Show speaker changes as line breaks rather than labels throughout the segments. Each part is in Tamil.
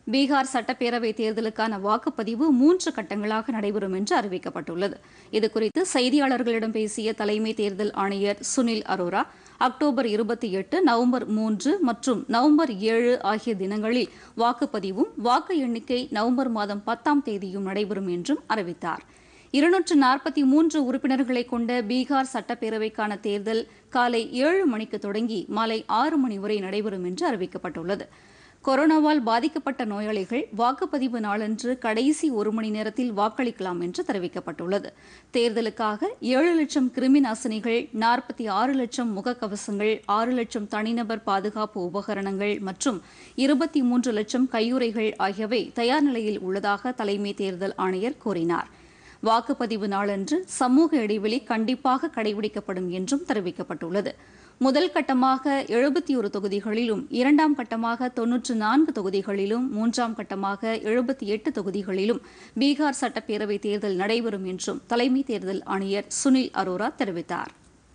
பீகார் சட்டப்பேரவை தேர்தலுக்கான வாக்குப்பதிவு மூன்று கட்டங்களாக நடைபெறும் என்று அறிவிக்கப்பட்டுள்ளது இதுகுறித்து செய்தியாளர்களிடம் பேசிய தலைமை தேர்தல் ஆணையர் சுனில் அரோரா அக்டோபர் இருபத்தி எட்டு நவம்பர் மூன்று மற்றும் நவம்பர் ஏழு ஆகிய தினங்களில் வாக்குப்பதிவும் வாக்கு எண்ணிக்கை நவம்பர் மாதம் பத்தாம் தேதியும் நடைபெறும் என்றும் அறிவித்தார் இருநூற்று நாற்பத்தி மூன்று உறுப்பினர்களை கொண்ட பீகார் சட்டப்பேரவைக்கான தேர்தல் காலை ஏழு மணிக்கு தொடங்கி மாலை ஆறு மணி வரை நடைபெறும் என்று அறிவிக்கப்பட்டுள்ளது கொரோனாவால் பாதிக்கப்பட்ட நோயாளிகள் வாக்குப்பதிவு நாளன்று கடைசி ஒரு மணி நேரத்தில் வாக்களிக்கலாம் என்று தெரிவிக்கப்பட்டுள்ளது தேர்தலுக்காக ஏழு லட்சம் கிருமி நாசினிகள் நாற்பத்தி ஆறு லட்சம் முகக்கவசங்கள் ஆறு லட்சம் தனிநபர் பாதுகாப்பு உபகரணங்கள் மற்றும் இருபத்தி மூன்று லட்சம் கையுறைகள் ஆகியவை தயார் நிலையில் உள்ளதாக தலைமை தேர்தல் ஆணையர் கூறினார் வாக்குப்பதிவு நாளன்று சமூக இடைவெளி கண்டிப்பாக கடைபிடிக்கப்படும் என்றும் தெரிவிக்கப்பட்டுள்ளது முதல் கட்டமாக எழுபத்தி ஒரு தொகுதிகளிலும் இரண்டாம் கட்டமாக தொன்னூற்று நான்கு தொகுதிகளிலும் மூன்றாம் கட்டமாக எழுபத்தி எட்டு தொகுதிகளிலும் பீகார் சட்டப்பேரவை தேர்தல் நடைபெறும் என்றும் தலைமை தேர்தல் ஆணையர் சுனில் அரோரா தெரிவித்தார்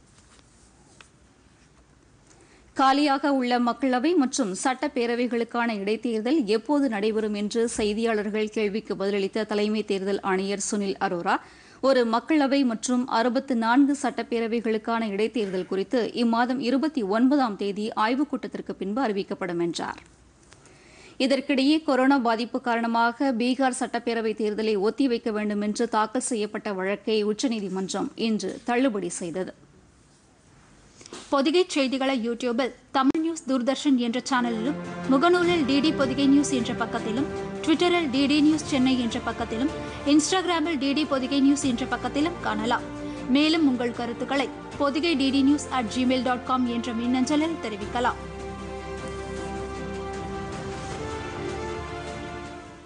காலியாக உள்ள மக்களவை மற்றும் சட்டப்பேரவைகளுக்கான இடைத்தேர்தல் எப்போது நடைபெறும் என்று செய்தியாளர்கள் கேள்விக்கு பதிலளித்த தலைமை தேர்தல் ஆணையர் சுனில் அரோரா ஒரு மக்களவை மற்றும் அறுபத்து நான்கு சட்டப்பேரவைகளுக்கான இடைத்தேர்தல் குறித்து இம்மாதம் இருபத்தி ஒன்பதாம் தேதி ஆய்வுக் கூட்டத்திற்கு பின்பு அறிவிக்கப்படும் என்றார் இதற்கிடையே கொரோனா பாதிப்பு காரணமாக பீகார் சட்டப்பேரவை தேர்தலை ஒத்திவைக்க வேண்டும் என்று தாக்கல் செய்யப்பட்ட வழக்கை உச்சநீதிமன்றம் இன்று தள்ளுபடி செய்தது
பொதிகை செய்திகளை யூடியூபில் தமிழ் நியூஸ் தூர்தர்ஷன் என்ற சேனலிலும் முகநூலில் டிடி பொதிகை நியூஸ் என்ற பக்கத்திலும் ட்விட்டரில் டிடி நியூஸ் சென்னை என்ற பக்கத்திலும் இன்ஸ்டாகிராமில் டிடி பொதிகை நியூஸ் என்ற பக்கத்திலும் காணலாம் மேலும் உங்கள் கருத்துக்களை Pothigai DD news at Gmail dot com என்ற மின்னஞ்சலில் தெரிவிக்கலாம்